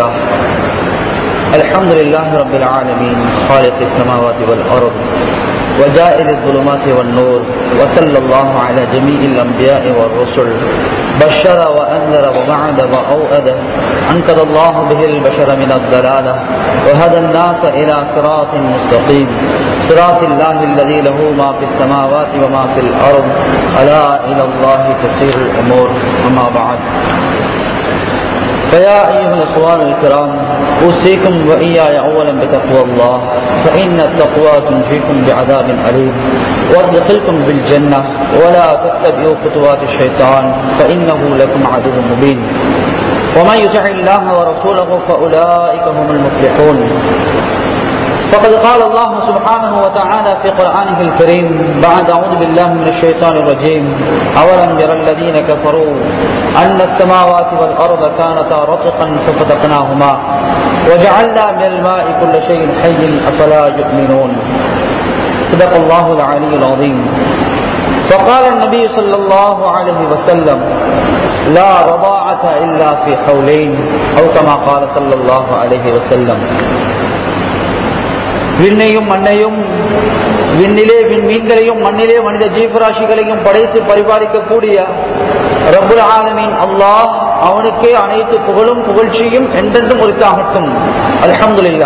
لله الحمد لله رب العالمين خالق السماوات والأرض وجائل الظلمات والنور وصلى الله على جميع الأنبياء والرسل بشر وأنذر ووعد وأوأد أنقذ الله به البشر من الضلالة وهدى الناس إلى صراط مستقيم صراط الله الذي له ما في السماوات وما في الأرض ألا إلى الله تسير الأمور أما بعد فيا أيها الإخوان الكرام أوصيكم وإياي أولا بتقوى الله فإن التقوى تنجيكم بعذاب أليم وتدخلكم بالجنة ولا تتبعوا خطوات الشيطان فإنه لكم عدو مبين ومن يطع الله ورسوله فأولئك هم المفلحون فقد قال الله سبحانه وتعالى في قرآنه الكريم بعد أعوذ بالله من الشيطان الرجيم أولم يرى الذين كفروا أن السماوات والأرض كانتا رتقا ففتقناهما وجعلنا من الماء كل شيء حي أفلا يؤمنون صدق الله العلي العظيم فقال النبي صلى الله عليه وسلم لا رضاعة إلا في حولين أو كما قال صلى الله عليه وسلم விண்ணையும் மண்ணையும் விண்ணிலே விண்மீன்களையும் மண்ணிலே மனித ஜீவராசிகளையும் படைத்து பரிபாலிக்கக்கூடிய ரபுல் ஆலமீன் அல்லாஹ் அவனுக்கே அனைத்து புகழும் புகழ்ச்சியும் என்றென்றும் உரித்தாகட்டும் அலமதுல்லா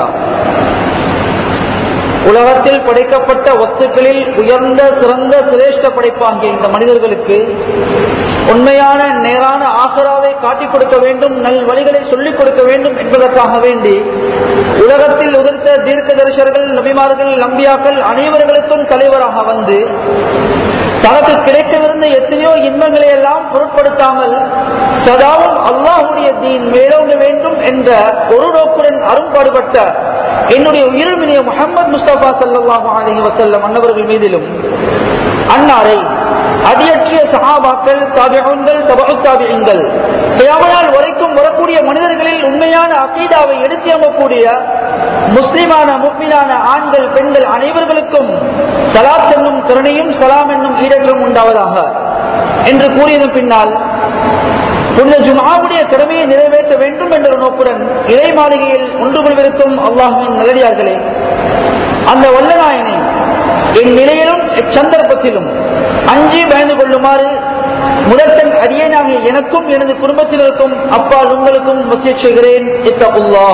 உலகத்தில் படைக்கப்பட்ட வஸ்துக்களில் உயர்ந்த சிறந்த சிரேஷ்ட படைப்பாகிய இந்த மனிதர்களுக்கு உண்மையான நேரான ஆகராவை காட்டிக் கொடுக்க வேண்டும் நல் வழிகளை சொல்லிக் கொடுக்க வேண்டும் என்பதற்காக வேண்டி உலகத்தில் உதிர்த்த தீர்க்க தரிசர்கள் நபிமார்கள் நம்பியாக்கள் அனைவர்களுக்கும் தலைவராக வந்து தனக்கு கிடைக்கவிருந்த எத்தனையோ இன்பங்களை எல்லாம் பொருட்படுத்தாமல் சதாவும் அல்லாஹுடைய தீன் மேலோங்க வேண்டும் என்ற ஒரு நோக்குடன் அரும்பாடுபட்ட என்னுடைய உயிர்மினிய முகமது முஸ்தபா சல்லாஹூ அலஹி வசல்லம் அன்னவர்கள் மீதிலும் அன்னாரை அடியற்றிய சகாபாக்கள் தாபியங்கள் தபகுத்தாபியங்கள் தேவனால் வரைக்கும் வரக்கூடிய மனிதர்களில் உண்மையான அகீதாவை எடுத்தியமக்கூடிய முஸ்லிமான முக்மீனான ஆண்கள் பெண்கள் அனைவர்களுக்கும் சலாத் என்னும் கருணையும் சலாம் என்னும் ஈடர்களும் உண்டாவதாக என்று கூறியதன் பின்னால் புனித ஜுமாவுடைய கடமையை நிறைவேற்ற வேண்டும் என்ற நோக்குடன் இறை மாளிகையில் ஒன்று கொள்வதற்கும் அல்லாஹுவின் நல்லடியார்களே அந்த வல்லநாயனை என் நிலையிலும் எச்சந்தர்ப்பத்திலும் அஞ்சி பயந்து கொள்ளுமாறு முதற்கண் அடியேனாகிய எனக்கும் எனது குடும்பத்தினருக்கும் அப்பால் உங்களுக்கும் வசிய செய்கிறேன் இத்தகுல்லா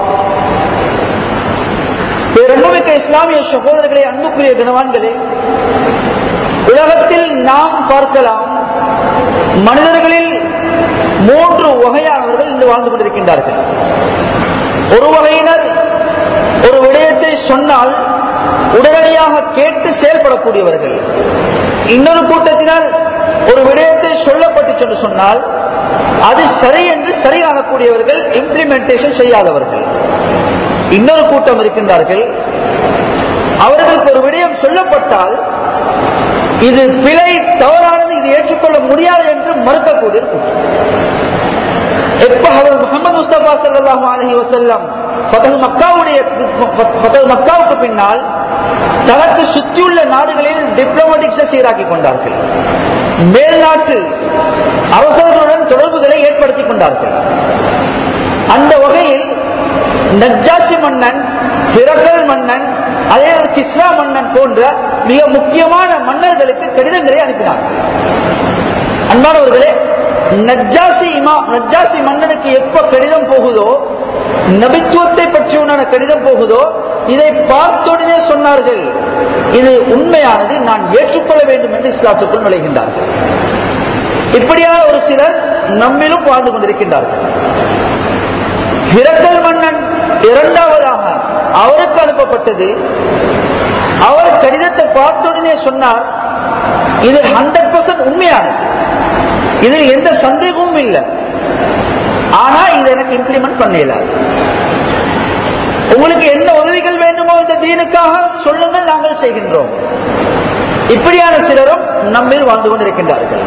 பேரன்புமிக்க இஸ்லாமிய சகோதரர்களே அன்புக்குரிய கனவான்களே உலகத்தில் நாம் பார்க்கலாம் மனிதர்களில் மூன்று வகையானவர்கள் இன்று வாழ்ந்து கொண்டிருக்கின்றார்கள் ஒரு வகையினர் ஒரு விடயத்தை சொன்னால் உடனடியாக கேட்டு செயல்படக்கூடியவர்கள் இன்னொரு கூட்டத்தினர் ஒரு விடயத்தை சொல்லப்பட்டு என்று சொன்னால் அது சரி என்று சரி காணக்கூடியவர்கள் இம்ப்ளிமெண்டேஷன் செய்யாதவர்கள் இன்னொரு கூட்டம் இருக்கின்றார்கள் அவர்களுக்கு ஒரு விடயம் சொல்லப்பட்டால் இது பிழை தவறானது இது ஏற்றுக்கொள்ள முடியாது என்று மறுக்கக்கூடிய கூட்டம் எப்ப முகமது முஸ்தபா சல்லாஹு அலஹி வசல்லம் பதல் மக்காவுடைய பதல் மக்காவுக்கு பின்னால் தனக்கு சுற்றியுள்ள நாடுகளில் டிப்ளமேட்டிக்ஸை சீராக்கி கொண்டார்கள் மேல்நாட்டு அரசர்களுடன் தொடர்புகளை ஏற்படுத்திக் கொண்டார்கள் அந்த வகையில் நஜாசி மன்னன் பிறகல் மன்னன் அதே கிஸ்ரா மன்னன் போன்ற மிக முக்கியமான மன்னர்களுக்கு கடிதங்களை அனுப்பினார்கள் அன்பானவர்களே நஜாசி இமா நஜாசி மன்னனுக்கு எப்ப கடிதம் போகுதோ நபித்துவத்தை பற்றி உண்டான கடிதம் போகுதோ இதை பார்த்தோடனே சொன்னார்கள் இது உண்மையானது நான் ஏற்றுக்கொள்ள வேண்டும் என்று இஸ்லாத்துக்குள் நுழைகின்றார்கள் இப்படியான ஒரு சிலர் நம்மிலும் வாழ்ந்து கொண்டிருக்கின்றார்கள் ஹிரக்கல் மன்னன் இரண்டாவதாக அவருக்கு அனுப்பப்பட்டது அவர் கடிதத்தை பார்த்தோடனே சொன்னார் இது ஹண்ட்ரட் பர்சன்ட் உண்மையானது இதில் எந்த சந்தேகமும் இல்லை ஆனா இது எனக்கு இம்ப்ளிமெண்ட் பண்ண இயலாது உங்களுக்கு என்ன உதவிகள் வேண்டுமோ இந்த தீனுக்காக சொல்லுங்கள் நாங்கள் செய்கின்றோம் இப்படியான சிலரும் நம்மில் வாழ்ந்து கொண்டிருக்கின்றார்கள்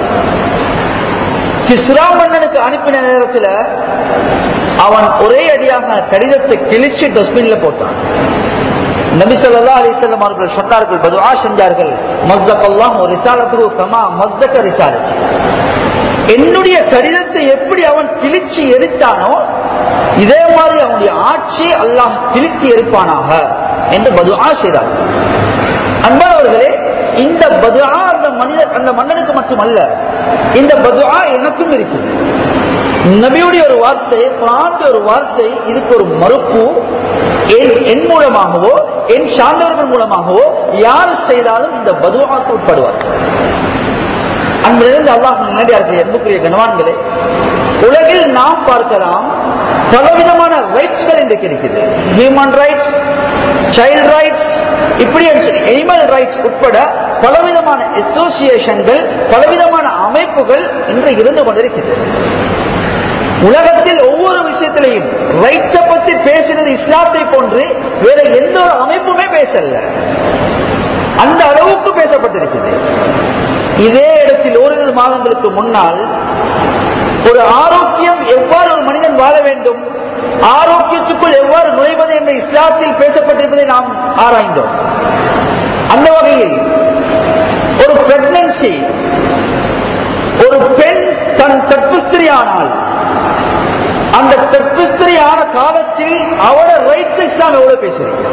கிஸ்ரா மன்னனுக்கு அனுப்பின நேரத்தில் அவன் ஒரே அடியாக கடிதத்தை கிழிச்சு டஸ்ட்பின்ல போட்டான் நபி ஸல்லல்லாஹு அலைஹி வஸல்லம் அவர்கள் சொன்னார்கள் பதுஆ செஞ்சார்கள் மஸ்தகல்லாஹு ரிசாலத்துஹு கமா மஸ்தக ரிசாலத்தி என்னுடைய கடிதத்தை எப்படி அவன் கிழிச்சு எடுத்தானோ இதே மாதிரி அவனுடைய ஆட்சி அல்லாஹ் திருத்தி இருப்பானாக என்று பதுஆ செய்தார் அன்பானவர்களே இந்த பதுஆ அந்த மனித அந்த மன்னனுக்கு மட்டுமல்ல இந்த பதுஆ எனக்கும் இருக்குது நபியுடைய ஒரு வார்த்தை குரானுடைய ஒரு வார்த்தை இதுக்கு ஒரு மறுப்பு என் என் மூலமாகவோ என் சார்ந்தவர்கள் மூலமாகவோ யார் செய்தாலும் இந்த பதுவாக்கு உட்படுவார் அன்பிலிருந்து அல்லாஹ் நேரடியார்கள் என்புக்குரிய கனவான்களே உலகில் நாம் பார்க்கலாம் பலவிதமான ரைட்ஸ்கள் இன்றைக்கு இருக்குது ஹியூமன் ரைட்ஸ் சைல்ட் ரைட்ஸ் இப்படி அனிமல் ரைட்ஸ் உட்பட பலவிதமான அசோசியேஷன்கள் பலவிதமான அமைப்புகள் இன்று இருந்து கொண்டிருக்கிறது உலகத்தில் ஒவ்வொரு விஷயத்திலையும் ரைட்ஸ பத்தி பேசினது இஸ்லாத்தை போன்று வேற எந்த ஒரு அமைப்புமே பேசல அந்த அளவுக்கு பேசப்பட்டிருக்கிறது இதே இடத்தில் ஓரிரு மாதங்களுக்கு முன்னால் ஒரு ஆரோக்கியம் எவ்வாறு ஒரு மனிதன் வாழ வேண்டும் ஆரோக்கியத்துக்குள் எவ்வாறு நுழைவது என்ற இஸ்லாத்தில் பேசப்பட்டிருப்பதை நாம் ஆராய்ந்தோம் அந்த வகையில் ஒரு பிரெக்னன்சி ஒரு பெண் தன் கற்புஸ்திரியானால் அந்த கற்புஸ்திரியான காலத்தில் அவட ரைட்ஸ் இஸ்லாம் எவ்வளவு பேசுறீங்க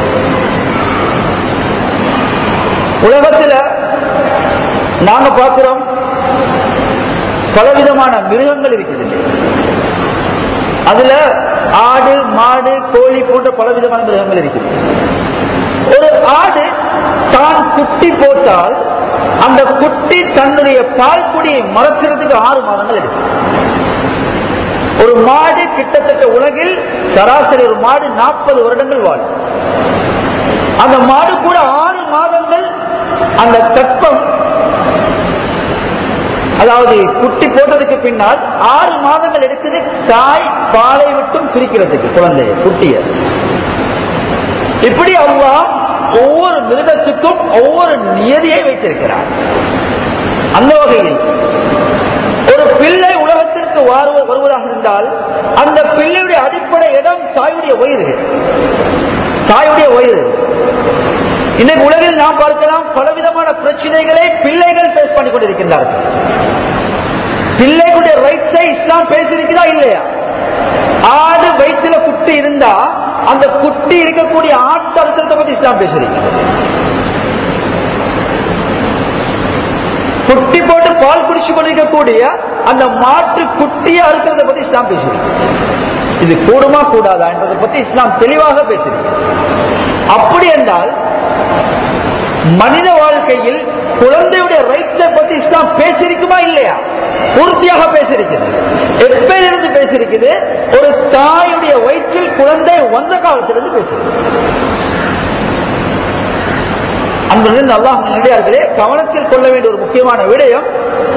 உலகத்துல நாங்க பார்க்கிறோம் பலவிதமான மிருகங்கள் இருக்குது அதுல ஆடு மாடு கோழி போன்ற பலவிதமான மிருகங்கள் இருக்குது ஒரு ஆடு தான் குட்டி போட்டால் அந்த குட்டி தன்னுடைய பால் குடியை மறக்கிறதுக்கு ஆறு மாதங்கள் எடுக்கும் ஒரு மாடு கிட்டத்தட்ட உலகில் சராசரி ஒரு மாடு நாற்பது வருடங்கள் வாழும் அந்த மாடு கூட ஆறு மாதங்கள் அந்த கற்பம் அதாவது குட்டி போட்டதுக்கு பின்னால் ஆறு மாதங்கள் எடுக்குது தாய் பாலை விட்டும் பிரிக்கிறதுக்கு குழந்தைய குட்டிய இப்படி அல்லாஹ் ஒவ்வொரு மிருகத்துக்கும் ஒவ்வொரு நியதியை வைத்திருக்கிறார் அந்த வகையில் ஒரு பிள்ளை உலகத்திற்கு வாரு- வருவதாக இருந்தால் அந்த பிள்ளையுடைய அடிப்படை இடம் தாயுடைய வயிறு தாயுடைய வயிறு இன்னைக்கு உலகில் நாம் பார்க்கலாம் பலவிதமான பிரச்சனைகளை பிள்ளைகள் ஃபேஸ் பண்ணி கொண்டிருக்கின்றார்கள் பிள்ளைகளுடைய ரைட்ஸை இஸ்லாம் பேசியிருக்கிறா இல்லையா ஆடு வயிற்றுல குட்டி இருந்தா அந்த குட்டி இருக்கக்கூடிய ஆட்டு அறுக்கிறத பத்தி இஸ்லாம் பேசுறீங்க குட்டி போட்டு பால் குடிச்சு கொண்டிருக்கக்கூடிய அந்த மாட்டு குட்டியை அறுக்கிறத பத்தி இஸ்லாம் பேசுறீங்க இது கூடுமா கூடாதா என்றதை பத்தி இஸ்லாம் தெளிவாக பேசுறீங்க அப்படி என்றால் மனித வாழ்க்கையில் குழந்தையுடைய ரைட்ஸை பத்தி இஸ்லாம் பேசியிருக்குமா இல்லையா பூர்த்தியாக பேசியிருக்குது எப்பயிலிருந்து பேசியிருக்குது ஒரு தாயுடைய வயிற்றில் குழந்தை வந்த காலத்திலிருந்து பேசியிருக்கு அன்பிலிருந்து அல்லாஹ் நடிகார்களே கவனத்தில் கொள்ள வேண்டிய ஒரு முக்கியமான விடயம்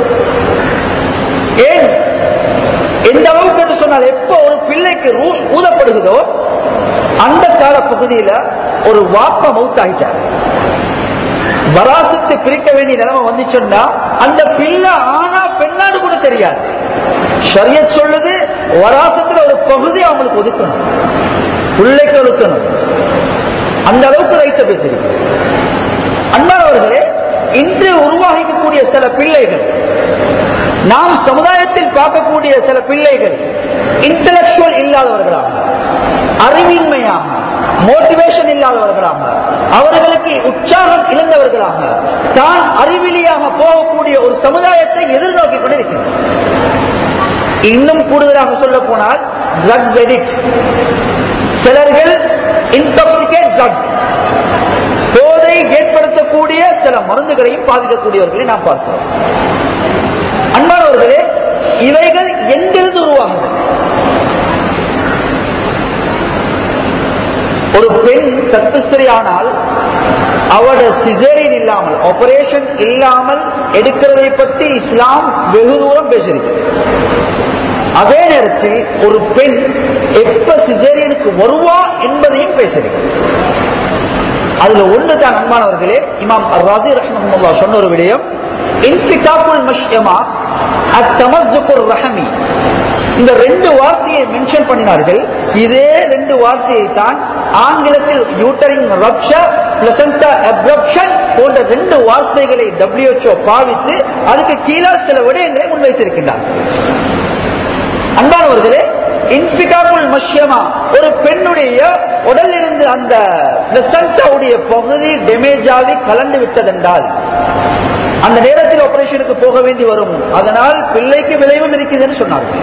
ஏன் எந்த அளவுக்கு என்று சொன்னால் எப்போ ஒரு பிள்ளைக்கு ரூஸ் ஊதப்படுகிறதோ அந்த கால பகுதியில ஒரு வாப்ப மவுத்தாகிட்டார் வராசத்து பிரிக்க வேண்டிய நிலைமை வந்துச்சுன்னா அந்த பிள்ளை ஆனா பெண்ணாடு கூட தெரியாது ஷரிய சொல்லுது வராசத்துல ஒரு பகுதி அவங்களுக்கு ஒதுக்கணும் பிள்ளைக்கு ஒதுக்கணும் அந்த அளவுக்கு ரைட்ஸ பேசிருக்கு அன்பானவர்களே இன்று உருவாகிக்கக்கூடிய சில பிள்ளைகள் நாம் சமுதாயத்தில் பார்க்கக்கூடிய சில பிள்ளைகள் இன்டலக்சுவல் இல்லாதவர்களாக அறிவின்மையாக மோட்டிவேஷன் இல்லாதவர்களாக அவர்களுக்கு உற்சாகம் இழந்தவர்களாக தான் அறிவிலியாக போகக்கூடிய ஒரு சமுதாயத்தை எதிர்நோக்கி கொண்டிருக்கிறது இன்னும் கூடுதலாக சொல்ல போனால் ட்ரக்ஸ் எடிக்ட் சிலர்கள் இன்டாக்சிகேட் ட்ரக் போதை ஏற்படுத்தக்கூடிய சில மருந்துகளையும் பாதிக்கக்கூடியவர்களை நாம் பார்க்கிறோம் அன்பானவர்களே இவைகள் எங்கிருந்து உருவாகுது ஒரு பெண் கற்பஸ்திரி ஆனால் அவட சிசேரியன் இல்லாமல் ஆபரேஷன் இல்லாமல் எடுக்கிறதை பற்றி இஸ்லாம் வெகு தூரம் பேசியிருக்கிறது அதே நேரத்தில் ஒரு பெண் எப்ப சிசேரியனுக்கு வருவா என்பதையும் பேசியிருக்கிறது அதுல ஒண்ணுதான் அன்பானவர்களே இமாம் ராதி ரஹ்மத்துல்லா சொன்ன ஒரு விடயம் இன்பிகாப்புல் மஷ்யமா அத்தமஸ்ஸுக்குர் ரஹமி இந்த ரெண்டு வார்த்தையை மென்ஷன் பண்ணினார்கள் இதே ரெண்டு வார்த்தையை தான் ஆங்கிலத்தில் யூட்டரிங் ரப்ஷர் பிளசண்டா அப்ரப்ஷன் போன்ற ரெண்டு வார்த்தைகளை WHO பாவித்து அதுக்கு கீழே சில விடயங்களை முன்வைத்திருக்கின்றார் அன்பானவர்களே இன்பிகாபுல் மஷ்யமா ஒரு பெண்ணுடைய உடல் இருந்து அந்த பிளசண்டாவுடைய பகுதி டேமேஜ் ஆகி கலந்து விட்டதென்றால் அந்த நேரத்தில் ஆபரேஷனுக்கு போக வேண்டி வரும் அதனால் பிள்ளைக்கு விளைவும் இருக்குதுன்னு சொன்னார்கள்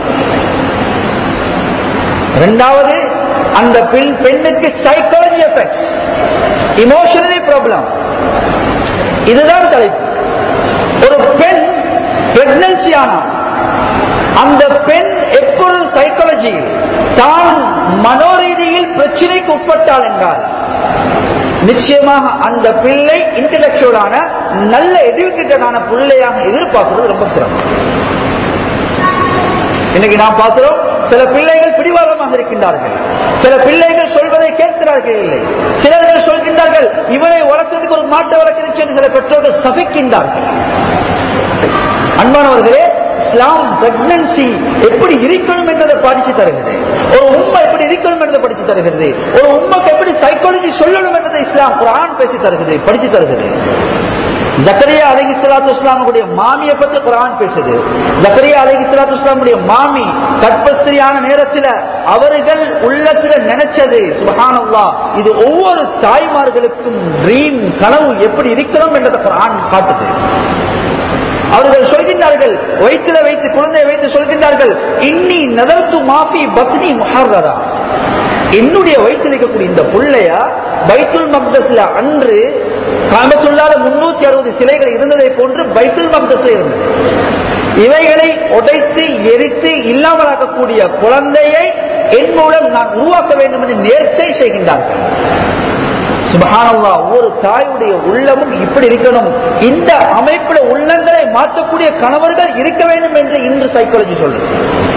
இரண்டாவது அந்த பெண் பெண்ணுக்கு சைக்காலஜி எஃபெக்ட்ஸ் இமோஷனலி ப்ராப்ளம் இதுதான் தலைப்பு ஒரு பெண் பிரெக்னன்சி ஆனால் அந்த பெண் எப்பொழுது சைக்காலஜியில் தான் மனோரீதியில் பிரச்சனைக்கு உட்பட்டாள் என்றால் நிச்சயமாக அந்த பிள்ளை இன்டலெக்சுவலான நல்ல எஜுகேட்டடான பிள்ளையாக எதிர்பார்க்கிறது ரொம்ப சிரமம் இன்னைக்கு நாம் பார்க்கிறோம் சில பிள்ளைகள் பிடிவாதமாக இருக்கின்றார்கள் சில பிள்ளைகள் சொல்வதை கேட்கிறார்கள் இல்லை சிலர்கள் சொல்கின்றார்கள் இவனை வளர்த்ததுக்கு ஒரு மாட்டை வளர்க்கிறேன் என்று சில பெற்றோர்கள் சபிக்கின்றார்கள் அன்பானவர்களே இஸ்லாம் பிரெக்னன்சி எப்படி இருக்கணும் என்றதை படிச்சு தருகிறது ஒரு உண்மை எப்படி இருக்கணும் என்றதை படிச்சு தருகிறது ஒரு உண்மைக்கு எப்படி சைக்காலஜி சொல்லணும் என்றதை இஸ்லாம் குரான் பேசி தருகிறது படிச்சு தருகிறது ஜக்கரியா அலகி சலாத்து இஸ்லாமுடைய மாமியை பத்தி குரான் பேசுது ஜக்கரியா அலகி சலாத்து இஸ்லாமுடைய மாமி கற்பஸ்திரியான நேரத்தில் அவர்கள் உள்ளத்துல நினைச்சது சுபஹானல்லா இது ஒவ்வொரு தாய்மார்களுக்கும் ட்ரீம் கனவு எப்படி இருக்கணும் என்றதை குரான் காட்டுது அவர்கள் சொல்கின்றார்கள் வயிற்றுல வைத்து குழந்தையை வைத்து சொல்கின்றார்கள் இன்னி நதர்த்து மாஃபி பத்னி முஹர்ரரா என்னுடைய வயிற்றில் இருக்கக்கூடிய இந்த புள்ளைய பைத்துல் மக்தஸ்ல அன்று காமத்துள்ளால முன்னூத்தி அறுபது சிலைகள் இருந்ததை போன்று பைத்துல் மக்தஸ்ல இருந்தது இவைகளை உடைத்து எரித்து இல்லாமலாக்கக்கூடிய குழந்தையை என் மூலம் நான் உருவாக்க வேண்டும் என்று நேர்ச்சை செய்கின்றார்கள் சுபஹானல்லா ஒவ்வொரு தாயுடைய உள்ளமும் இப்படி இருக்கணும் இந்த அமைப்புல உள்ளங்களை மாற்றக்கூடிய கணவர்கள் இருக்க வேண்டும் என்று இன்று சைக்காலஜி சொல்லுது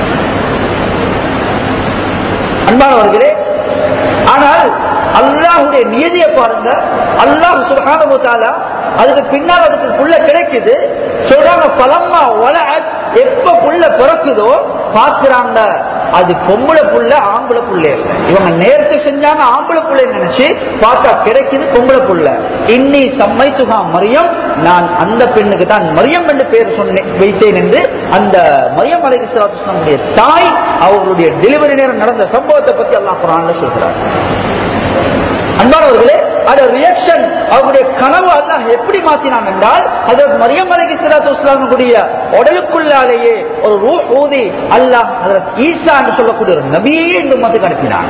அன்பானவர்களே ஆனால் அல்லாஹுடைய நியதியை பாருங்க அல்லாஹ் சுபஹானமுத்தாலா அதுக்கு பின்னால் அதுக்கு புள்ள கிடைக்குது சொல்றாங்க பலம்மா வள எப்ப புள்ள பிறக்குதோ பாக்குறாங்க அது பொம்பளை புள்ள ஆம்பளை புள்ள இல்ல இவங்க நேரத்தை செஞ்சாங்க ஆம்பளை புள்ள நினைச்சு பார்த்தா கிடைக்குது பொம்பளை புள்ள இன்னி சம்மை துகா மரியம் நான் அந்த பெண்ணுக்கு தான் மரியம் என்று பேர் சொன்னேன் வைத்தேன் என்று அந்த மரியம் அலைகிஸ்லாத்துடைய தாய் அவர்களுடைய டெலிவரி நேரம் நடந்த சம்பவத்தை பத்தி அல்லாஹ் குரான்ல சொல்கிறார் அன்பானவர்களே அந்த ரியாக்ஷன் அவருடைய கனவு அல்லாஹ் எப்படி மாத்தினான் என்றால் அதற்கு மரியம் அலகி சலாத்துடைய உடலுக்குள்ளாலேயே ஒரு ரூ ஊதி அல்லாஹ் அதற்கு ஈசா என்று சொல்லக்கூடிய ஒரு நபியே இந்த மத்துக்கு அனுப்பினான்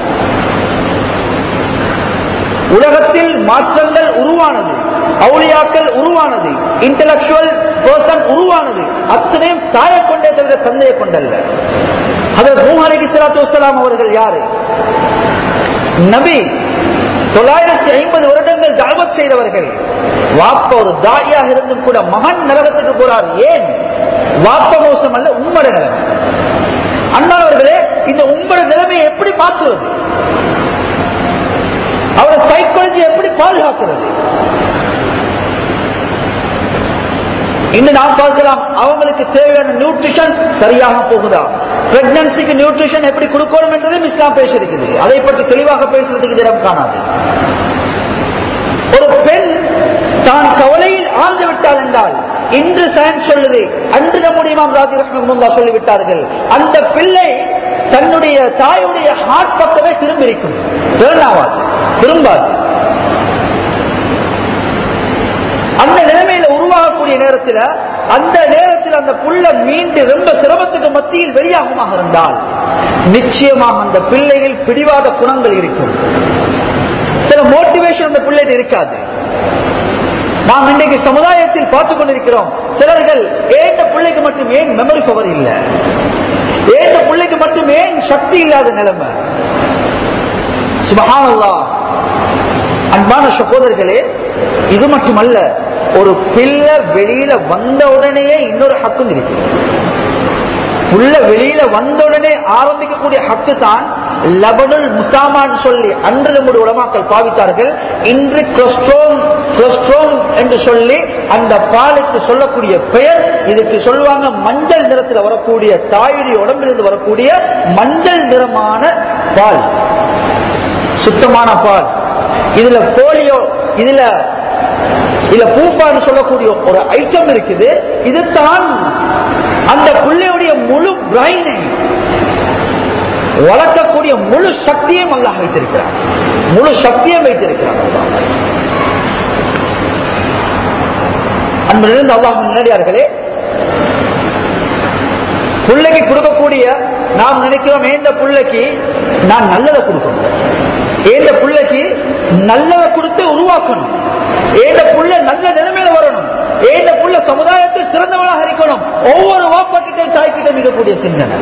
உலகத்தில் மாற்றங்கள் உருவானது அவுளியாக்கள் உருவானது இன்டலக்சுவல் பர்சன் உருவானது அத்தனையும் தாயை கொண்டே தவிர தந்தையை கொண்டல்ல அதற்கு நூஹ் அலகி சலாத்து வசலாம் அவர்கள் யாரு நபி தொள்ளாயிரத்தி ஐம்பது வருடங்கள் தாவத் செய்தவர்கள் வாப்ப ஒரு தாயாக இருந்தும் கூட மகன் நரகத்துக்கு போறார் ஏன் வாப்ப மோசம் அல்ல உம்மட நிலைமை அண்ணாவர்களே இந்த உம்மட நிலைமையை எப்படி மாற்றுவது அவரோட சைக்காலஜி எப்படி பாதுகாக்கிறது இன்று நாம் பார்க்கலாம் அவங்களுக்கு தேவையான நியூட்ரிஷன் சரியாக போகுதா பிரெக்னன்சிக்கு நியூட்ரிஷன் எப்படி கொடுக்கணும் என்றதும் இஸ்லாம் பேசியிருக்குது அதை பற்றி தெளிவாக பேசுறதுக்கு இடம் காணாது ஒரு பெண் தான் கவலையில் ஆழ்ந்து விட்டாள் என்றால் இன்று சயின்ஸ் சொல்லுது அன்று நம்முடைய இமாம் ராஜி ரஹ்மல்லா சொல்லிவிட்டார்கள் அந்த பிள்ளை தன்னுடைய தாயுடைய ஹார்ட் பக்கமே திரும்பி இருக்கும் ஆகாது திரும்பாது அந்த நிலைமையில உருவாகக்கூடிய நேரத்தில் அந்த நேரத்தில் அந்த புள்ள மீண்டு ரொம்ப சிரமத்துக்கு மத்தியில் வெளியாகுமாக இருந்தால் நிச்சயமாக அந்த பிள்ளைகள் பிடிவாத குணங்கள் இருக்கும் சில மோட்டிவேஷன் அந்த பிள்ளைகள் இருக்காது நாம் இன்றைக்கு சமுதாயத்தில் பார்த்துக் கொண்டிருக்கிறோம் சிலர்கள் ஏந்த பிள்ளைக்கு மட்டும் ஏன் மெமரி பவர் இல்லை ஏந்த பிள்ளைக்கு மட்டும் ஏன் சக்தி இல்லாத நிலைமை சுபஹானல்லா அன்பான சகோதரர்களே இது மட்டுமல்ல ஒரு பிள்ளை வெளியில வந்த உடனேயே இன்னொரு ஹக்கும் இருக்கு உள்ள வெளியில வந்த உடனே ஆரம்பிக்கக்கூடிய ஹக்கு தான் லபனுல் முசாமான் சொல்லி அன்று நம்முடைய உலமாக்கள் பாவித்தார்கள் இன்று கிறிஸ்டோம் கிறிஸ்டோம் என்று சொல்லி அந்த பாலுக்கு சொல்லக்கூடிய பெயர் இதுக்கு சொல்லுவாங்க மஞ்சள் நிறத்தில் வரக்கூடிய தாயுடைய உடம்பிலிருந்து வரக்கூடிய மஞ்சள் நிறமான பால் சுத்தமான பால் இதுல போலியோ இதுல இதுல பூப்பான்னு சொல்லக்கூடிய ஒரு ஐட்டம் இருக்குது இதுதான் அந்த பிள்ளையுடைய முழு பிரைனை வளர்க்கக்கூடிய முழு சக்தியும் அல்லாஹ் வைத்திருக்கிறார் முழு சக்தியும் வைத்திருக்கிறார் அல்லாஹ். அன்பு நிறைந்த அல்லாஹ் நேரடியார்களே பிள்ளைக்கு கொடுக்கக்கூடிய நாம் நினைக்கிறோம் ஏந்த பிள்ளைக்கு நான் நல்லதை கொடுக்கணும் ஏந்த பிள்ளைக்கு நல்லதை கொடுத்து உருவாக்கணும் ஏந்த புள்ள நல்ல நிலைமையில வரணும் ஏந்த புள்ள சமுதாயத்தில் சிறந்தவனாக இருக்கணும் ஒவ்வொரு வாப்பாக்கிட்டையும் தாய்க்கிட்டையும் இருக்கக்கூடிய சிந்தனை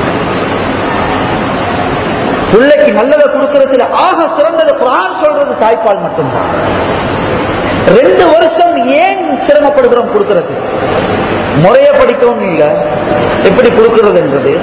பிள்ளைக்கு நல்லதை கொடுக்கறதுல ஆக சிறந்தது குரான் சொல்றது தாய்ப்பால் மட்டும்தான் ரெண்டு வருஷம் ஏன் சிரமப்படுகிறோம் கொடுக்கறது முறைய படிக்கவும் இல்ல எப்படி கொடுக்கிறது என்றது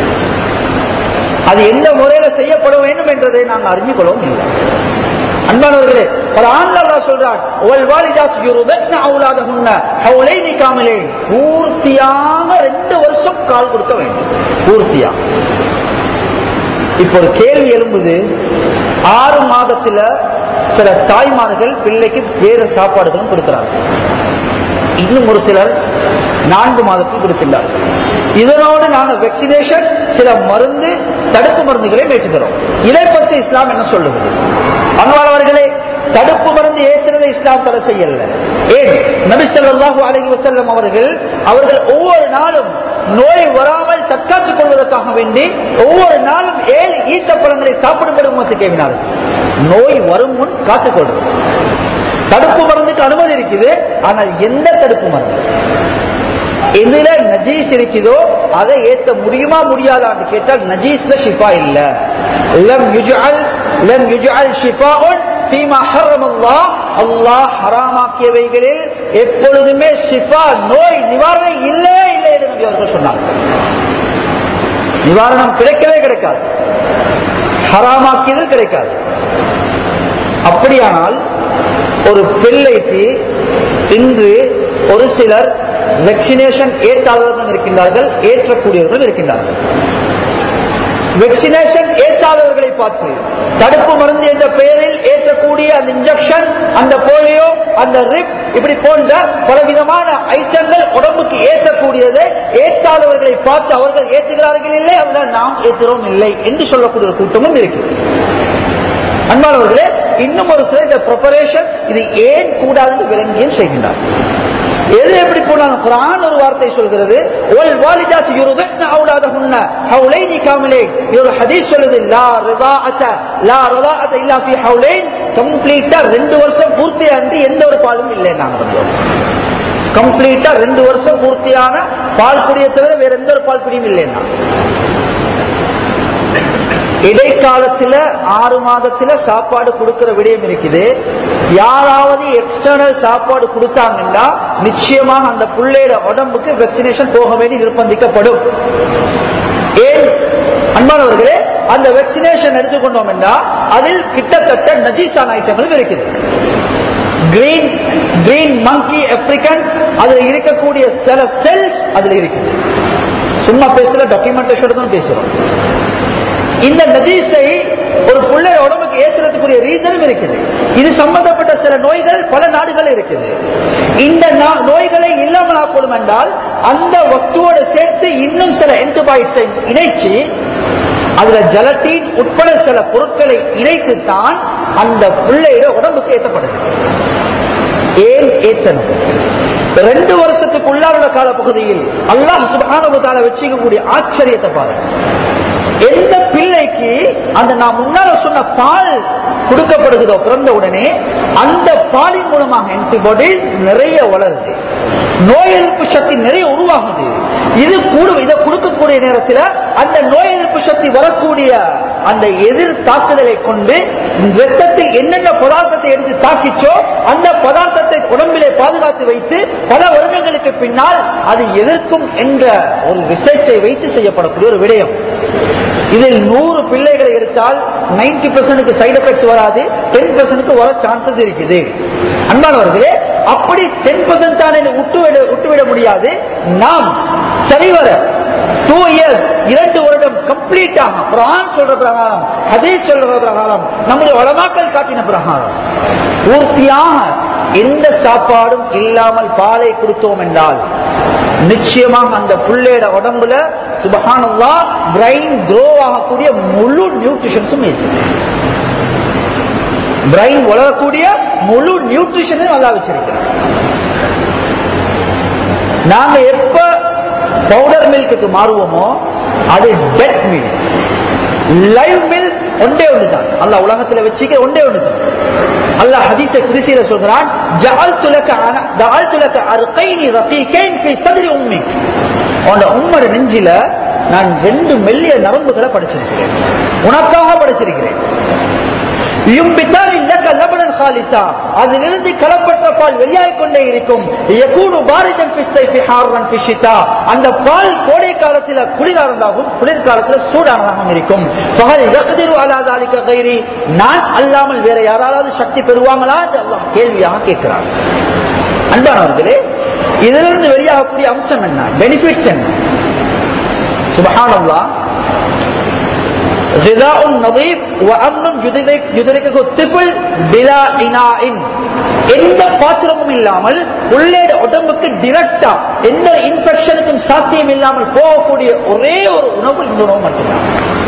அது எந்த முறையில செய்யப்பட வேண்டும் என்றதை நாங்கள் அறிஞ்சு கொள்ளவும் இல்லை அன்பானவர்களே ஒரு ஆண்ல அல்லாஹ் சொல்றான் ஒல் வாலிதாத் யுருதத்ன அவுலாதஹுன்ன ஹவுலைனி காமிலே பூர்த்தியாக ரெண்டு வருஷம் கால் கொடுக்க வேண்டும் பூர்த்தியா இப்போ ஒரு கேள்வி எழும்புது ஆறு மாதத்துல சில தாய்மார்கள் பிள்ளைக்கு வேறு சாப்பாடுகளும் கொடுக்கிறாங்க இன்னும் ஒரு சிலர் நான்கு மாதத்தில் கொடுக்கின்றார்கள் இதனோடு நாங்கள் வெக்சினேஷன் சில மருந்து தடுப்பு மருந்துகளை ஏற்றுகிறோம் இதை பற்றி இஸ்லாம் என்ன சொல்லுகிறது அன்பாளர்களே தடுப்பு மருந்து ஏற்றுறதை இஸ்லாம் தடை செய்யல ஏன் நபி ஸல்லல்லாஹு அலைஹி வஸல்லம் அவர்கள் அவர்கள் ஒவ்வொரு நாளும் நோய் வராமல் தற்காத்துக் கொள்வதற்காக வேண்டி ஒவ்வொரு நாளும் ஏழு ஈட்ட பழங்களை சாப்பிடும்படி உமத்து கேவினார்கள் நோய் வரும் முன் காத்துக்கொள்வது தடுப்பு மருந்துக்கு அனுமதி இருக்குது ஆனால் எந்த தடுப்பு மருந்து எதுல நஜீஸ் இருக்குதோ அதை ஏத்த முடியுமா முடியாதான்னு கேட்டால் நஜீஸ்ல ஷிஃபா இல்ல லம் யுஜ்அல் லம் யுஜ்அல் ஷிஃபாஉன் ஃபீமா ஹர்ரமல்லாஹ் அல்லாஹ் ஹராமாக்கியவைகளில் எப்பொழுதுமே ஷிஃபா நோய் நிவாரணம் இல்லவே இல்லை என்று நபி அவர்கள் சொன்னாங்க நிவாரணம் கிடைக்கவே கிடைக்காது ஹராமாக்கியது கிடைக்காது அப்படியானால் ஒரு பிள்ளைக்கு இன்று ஒரு சிலர் வெக்சினேஷன் ஏற்றாதவர்கள் இருக்கின்றார்கள் ஏற்றக்கூடியவர்கள் இருக்கின்றார்கள் வெக்சினேஷன் ஏற்றாதவர்களை பார்த்து தடுப்பு மருந்து என்ற பெயரில் ஏற்றக்கூடிய அந்த இன்ஜெக்ஷன் அந்த போலியோ அந்த ரிப் இப்படி போன்ற பலவிதமான ஐட்டங்கள் உடம்புக்கு ஏற்றக்கூடியதை ஏற்றாதவர்களை பார்த்து அவர்கள் ஏற்றுகிறார்கள் இல்லை அதனால் நாம் ஏற்றுகிறோம் இல்லை என்று சொல்லக்கூடிய ஒரு கூட்டமும் இருக்கிறது அன்பானவர்களே இன்னும் ஒரு சில இந்த ப்ரிப்பரேஷன் இது ஏன் கூடாதுன்னு விளங்கியும் செய்கின்றார் எது எப்படி போனாலும் குரான் ஒரு வார்த்தை சொல்கிறது ஒல் வாலிதாத் யுருதத்ன அவுலாதஹுன்ன ஹவுலைனி காமிலைன் இது ஒரு ஹதீஸ் சொல்லுது லா ரிதாஅத லா ரிதாஅத இல்லா ஃபீ ஹவுலைன் கம்ப்ளீட்டா ரெண்டு வருஷம் பூர்த்தி ஆண்டு எந்த ஒரு பாலும் இல்லை நாங்க வந்தோம் கம்ப்ளீட்டா ரெண்டு வருஷம் பூர்த்தியான பால் குடியை தவிர வேற எந்த ஒரு பால் குடியும் இல்லைன்னா இடைக்காலத்துல ஆறு மாதத்துல சாப்பாடு கொடுக்கிற விடயம் இருக்குது யாராவது எக்ஸ்டர்னல் சாப்பாடு கொடுத்தாங்கன்னா நிச்சயமாக அந்த பிள்ளையோட உடம்புக்கு வெக்சினேஷன் போக வேண்டி நிர்பந்திக்கப்படும் ஏன் அன்பானவர்களே அந்த வெக்சினேஷன் எடுத்துக்கொண்டோம் என்றால் அதில் கிட்டத்தட்ட நஜீசான ஐட்டங்களும் இருக்குது கிரீன் கிரீன் மங்கி ஆப்பிரிக்கன் அதுல இருக்கக்கூடிய சில செல்ஸ் அதுல இருக்குது சும்மா பேசல டாக்குமெண்டேஷன் தான் பேசுறோம் இந்த நஜீஸை ஒரு பிள்ளைய உடம்புக்கு ஏற்றுறதுக்குரிய ரீசனும் இருக்குது இது சம்பந்தப்பட்ட சில நோய்கள் பல நாடுகள் இருக்குது இந்த நா- நோய்களை இல்லாமல் ஆக்கணும் என்றால் அந்த வஸ்துவோட சேர்த்து இன்னும் சில ஆன்டிபயோட்டிக்ஸை இணைச்சு அதுல ஜலத்தீன் உட்பட சில பொருட்களை இணைத்துத்தான் அந்த பிள்ளையோட உடம்புக்கு ஏற்றப்படுது ஏன் ஏற்றணும் ரெண்டு வருஷத்துக்குள்ளான காலப்பகுதியில் அல்லாஹ் சுப்ஹானஹு தஆலா வச்சுக்கக்கூடிய ஆச்சரியத்தை பாருங்க எந்த பிள்ளைக்கு அந்த நான் முன்னால சொன்ன பால் கொடுக்கப்படுகிறதோ பிறந்த உடனே அந்த பாலின் மூலமாக ஆன்டிபாடிஸ் நிறைய வளருது நோய் எதிர்ப்பு சக்தி நிறைய உருவாகுது இது கூட இதை கொடுக்கக்கூடிய நேரத்தில் அந்த நோய் எதிர்ப்பு சக்தி வரக்கூடிய அந்த எதிர் தாக்குதலை கொண்டு ரத்தத்தில் என்னென்ன பதார்த்தத்தை எடுத்து தாக்கிச்சோ அந்த பதார்த்தத்தை உடம்பிலே பாதுகாத்து வைத்து பல வருடங்களுக்கு பின்னால் அது எதிர்க்கும் என்ற ஒரு ரிசர்ச்சை வைத்து செய்யப்படக்கூடிய ஒரு விடயம் இதில் நூறு பிள்ளைகளை எடுத்தால் நைன்டி பெர்சன்ட் சைடு எஃபெக்ட்ஸ் வராது டென் பெர்சன்ட் வர சான்சஸ் இருக்குது அன்பானவர்களே அப்படி டென் பெர்சன்ட் தான் விட்டுவிட விட்டுவிட முடியாது நாம் சரிவர டூ இயர்ஸ் இரண்டு வருடம் கம்ப்ளீட்டாக குரான் சொல்ற பிரகாரம் ஹதீஸ் சொல்ற பிரகாரம் நம்முடைய வளமாக்கல் காட்டின பிரகாரம் பூர்த்தியாக எந்த சாப்பாடும் இல்லாமல் பாலை கொடுத்தோம் என்றால் நிச்சயமாக அந்த புள்ளையோட உடம்புல சுபஹானல்லா பிரைன் க்ரோ ஆகக்கூடிய முழு நியூட்ரிஷன்ஸும் இருக்கு பிரைன் வளரக்கூடிய முழு நியூட்ரிஷனையும் நல்லா வச்சிருக்கிறோம் நாங்க எப்ப பவுடர் மில்க்கு மாறுவோமோ அது டெட் மில்க் லைவ் மில்க் ஒன்றே ஒன்று தான் அல்லாஹ் உலகத்துல வச்சுக்க ஒன்றே ஒன்று தான் அல்லாஹ் ஹதீஸ குதிசையில சொல்கிறான் ஜஅல்து லக அன ஜஅல்து லக அர்கைனி ரகீகைன் ஃபீ சத்ரி உம்மிக் உன்னோட உம்மோட நெஞ்சில நான் ரெண்டு மெல்லிய நரம்புகளை படைச்சிருக்கிறேன் உனக்காக படைச்சிருக்கிறேன் யும்பித்தான் இல்லக்க லபனன் ஹாலிசா அதிலிருந்து கலப்பற்ற பால் வெளியாகிக் கொண்டே இருக்கும் யகூனு பாரிதன் ஃபிஸ்ஸை ஃபி ஹார்ரன் ஃபி ஷிதா அந்த பால் கோடை காலத்தில் குளிரானதாகவும் குளிர்காலத்தில் சூடானதாகவும் இருக்கும் ஃபஹல் யக்திரு அலா ذلك غيري நான் அல்லாமல் வேற யாராவது சக்தி பெறுவாங்களா என்று அல்லாஹ் கேள்வியாக கேட்கிறார் அன்பானவர்களே இதிலிருந்து வெளியாகக்கூடிய அம்சம் என்ன பெனிஃபிட்ஸ் என்ன சுபஹானல்லாஹ் غذاء نظيف وامن يدرك يدركه الطفل بلا اناء எந்த பாத்திரமும் இல்லாமல் உள்ளேட உடம்புக்கு டிரெக்டா எந்த இன்ஃபெக்ஷனுக்கும் சாத்தியம் இல்லாமல் போகக்கூடிய ஒரே ஒரு உணவு இந்த உணவு மட்டும்தான்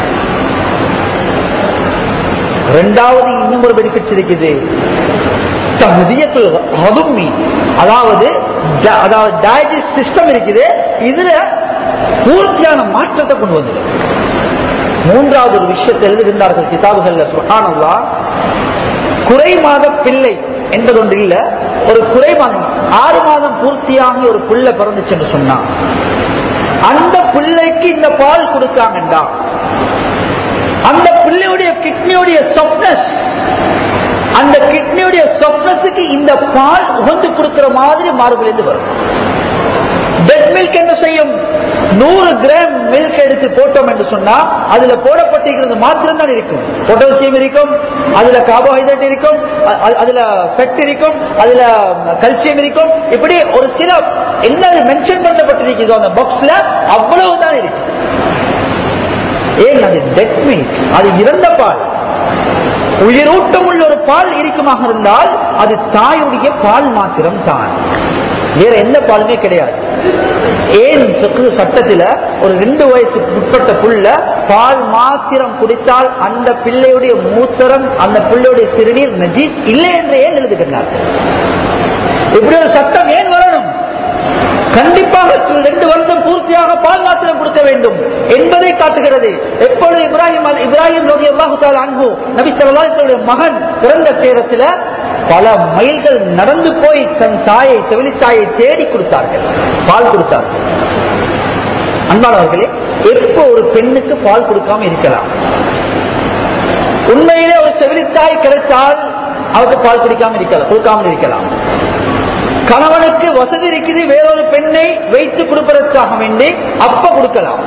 ரெண்டாவது இன்னும் ஒரு பெனிஃபிட்ஸ் இருக்குது தகுதியத்தில் ஹதும்மி அதாவது ட- அதாவது டயஜஸ்ட் சிஸ்டம் இருக்குது இதுல பூர்த்தியான மாற்றத்தை கொண்டு வந்துடும் மூன்றாவது ஒரு விஷயத்தை எழுதுகின்றார்கள் கிதாபுகள்ல சுஹானல்லா குறை மாத பிள்ளை என்பது ஒன்று இல்ல ஒரு குறை மாதம் ஆறு மாதம் பூர்த்தியாகி ஒரு பிள்ளை பிறந்துச்சுன்னு சொன்னா அந்த பிள்ளைக்கு இந்த பால் கொடுத்தாங்கண்டா அந்த பிள்ளையுடைய கிட்னியுடைய சொப்னஸ் அந்த கிட்னியுடைய சொப்னஸுக்கு இந்த பால் உகந்து கொடுக்கிற மாதிரி மார்பிலிருந்து வரும் பெட் மில்க் என்ன செய்யும் நூறு கிராம் மில்க் எடுத்து போட்டோம் என்று சொன்னா அதுல போடப்பட்டிருக்கிறது மாத்திரம் தான் இருக்கும் பொட்டாசியம் இருக்கும் அதுல கார்போஹைட்ரேட் இருக்கும் அ- அ- அதுல ஃபெட் இருக்கும் அதுல கல்சியம் இருக்கும் இப்படி ஒரு சில என்ன மென்ஷன் பண்ணப்பட்டிருக்கிறதோ அந்த பாக்ஸ்ல அவ்வளவு தான் இருக்கு ஏன் அது டெட் மில்க் அது இறந்த பால் உயிரூட்டம் உள்ள ஒரு பால் இருக்குமாக இருந்தால் அது தாயுடைய பால் மாத்திரம் தான் வேற எந்த பாலுமே கிடையாது ஏன் fiqh சட்டத்துல ஒரு ரெண்டு வயசுக்கு உட்பட்ட புள்ள பால் மாத்திரம் குடித்தால் அந்த பிள்ளையுடைய மூத்திரம் அந்த பிள்ளையுடைய சிறுநீர் நஜீஸ் இல்லை என்று ஏன் எழுதுகின்றார்கள் இப்படி ஒரு சட்டம் ஏன் வரணும் கண்டிப்பாக ரெண்டு வருடம் பூர்த்தியாக பால் மாத்திரம் கொடுக்க வேண்டும் என்பதை காட்டுகிறது எப்பொழுது இப்ராஹிம் அல்- இப்ராஹிம் ரவி அல்லாஹு அன்பு நபி சல்லாஹுடைய மகன் பிறந்த நேரத்தில் பல மைல்கள் நடந்து போய் தன் தாயை செவிலித்தாயை தேடி கொடுத்தார்கள் பால் கொடுத்தார்கள் அன்பானவர்களே எப்போ ஒரு பெண்ணுக்கு பால் கொடுக்காம இருக்கலாம் உண்மையிலே ஒரு செவிலித்தாய் கிடைத்தால் அவருக்கு பால் குடிக்காம இருக்கலாம் கொடுக்காமல் இருக்கலாம் கணவனுக்கு வசதி இருக்குது வேறொரு பெண்ணை வைத்து கொடுப்பதற்காக வேண்டி அப்ப கொடுக்கலாம்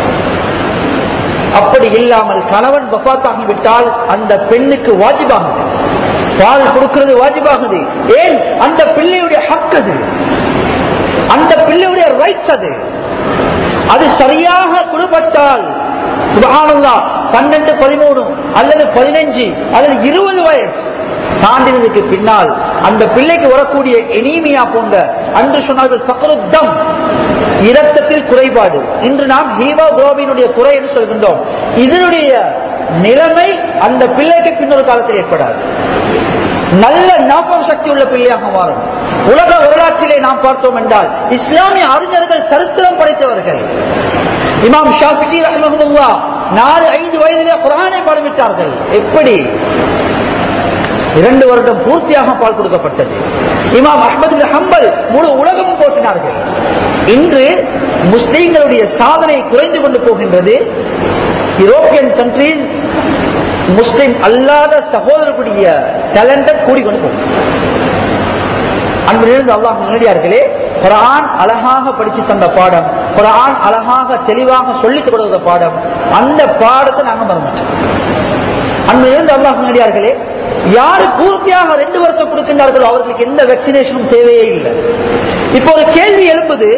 அப்படி இல்லாமல் கணவன் வஃத்தாகி விட்டால் அந்த பெண்ணுக்கு வாஜிபாகுது பால் கொடுக்கிறது வாஜிபாகுது ஏன் அந்த பிள்ளையுடைய ஹக் அது அந்த பிள்ளையுடைய ரைட்ஸ் அது அது சரியாக கொடுப்பட்டால் சுபஹானல்லாஹ் பன்னெண்டு பதிமூணு அல்லது பதினஞ்சு அல்லது இருபது வயசு தாண்டினதுக்கு பின்னால் அந்த பிள்ளைக்கு வரக்கூடிய எனீமியா போன்ற அன்று சொன்னார்கள் சக்கருத்தம் இரத்தத்தில் குறைபாடு இன்று நாம் ஹீமோகுளோபினுடைய குறை என்று சொல்கின்றோம் இதனுடைய நிலைமை அந்த பிள்ளைக்கு பின்னொரு காலத்தில் ஏற்படாது நல்ல ஞாபக சக்தி உள்ள பிள்ளையாக மாறும் உலக வரலாற்றிலே நாம் பார்த்தோம் என்றால் இஸ்லாமிய அறிஞர்கள் சரித்திரம் படைத்தவர்கள் இமாம் ஷாஃபி ரஹ்மஹுல்லா நாலு ஐந்து வயதிலே குரானை பாடமிட்டார்கள் எப்படி இரண்டு வருடம் பூர்த்தியாக பால் கொடுக்கப்பட்டது இமாம் அஹ்மது பின் ஹம்பல் முழு உலகமும் போற்றினார்கள் இன்று முஸ்லீம்களுடைய சாதனை குறைந்து கொண்டு போகின்றது யூரோப்பியன் கண்ட்ரீஸ் முஸ்லிம் அல்லாத சகோதரர்களுடைய டேலண்டட் கூடிக்கொண்டு போகும் அன்பிலிருந்து அல்லாஹ் நேரடியார்களே குரான் அழகாக படிச்சு தந்த பாடம் குரான் அழகாக தெளிவாக சொல்லிக் கொடுத்த பாடம் அந்த பாடத்தை நாங்க மறந்துட்டோம் அன்பிலிருந்து அல்லாஹ் நேரடியார்களே யாரு பூர்த்தியாக ரெண்டு வருஷம் கொடுக்கின்றார்களோ அவர்களுக்கு எந்த வேக்சினேஷனும் தேவையே இல்லை இப்போ ஒரு கேள்வி எழுப்புது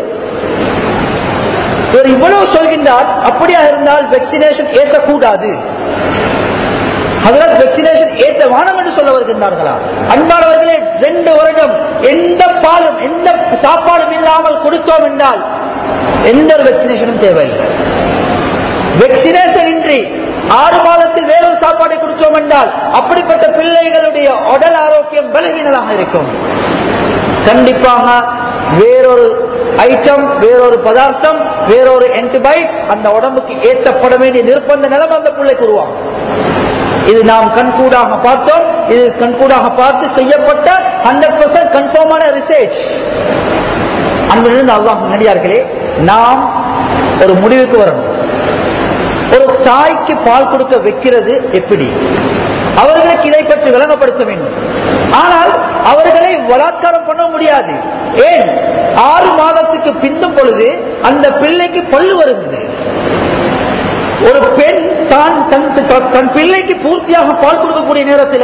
இவர் இவ்வளவு சொல்கின்றார் அப்படியாக இருந்தால் வேக்சினேஷன் ஏற்கக்கூடாது ஹதரத் வெக்சினேஷன் ஏற்ற வானம் என்று சொல்ல வருகின்றார்களா அன்பானவர்களே ரெண்டு வருடம் எந்த பாலும் எந்த சாப்பாடும் இல்லாமல் கொடுத்தோம் என்றால் எந்த ஒரு வெக்சினேஷனும் தேவையில்லை வெக்சினேஷன் இன்றி ஆறு மாதத்தில் வேறொரு சாப்பாடை கொடுத்தோம் என்றால் அப்படிப்பட்ட பிள்ளைகளுடைய உடல் ஆரோக்கியம் பலவீனதாக இருக்கும் கண்டிப்பாக வேறொரு ஐட்டம் வேறொரு பதார்த்தம் வேறொரு ஆன்டிபயோட்டிக்ஸ் அந்த உடம்புக்கு ஏற்றப்பட வேண்டிய நிர்பந்த நிலைமை அந்த பிள்ளைக்கு உருவாகும் இது நாம் கண்கூடாக பார்த்தோம் இது கண்கூடாக பார்த்து செய்யப்பட்ட ஹண்ட்ரட் பர்சன்ட் கன்ஃபார்மான ரிசர்ச் அன்பிலிருந்து அல்லாஹ் நடிகார்களே நாம் ஒரு முடிவுக்கு வரணும் ஒரு தாய்க்கு பால் கொடுக்க வைக்கிறது எப்படி அவர்களுக்கு இதை பற்றி விளங்கப்படுத்த வேண்டும் ஆனால் அவர்களை பலாத்காரம் பண்ண முடியாது ஏன் ஆறு மாதத்துக்கு பிந்தும் பொழுது அந்த பிள்ளைக்கு பல்லு வருகிறது ஒரு பெண் தான் தன் தன் பிள்ளைக்கு பூர்த்தியாக பால் கொடுக்கக்கூடிய நேரத்தில்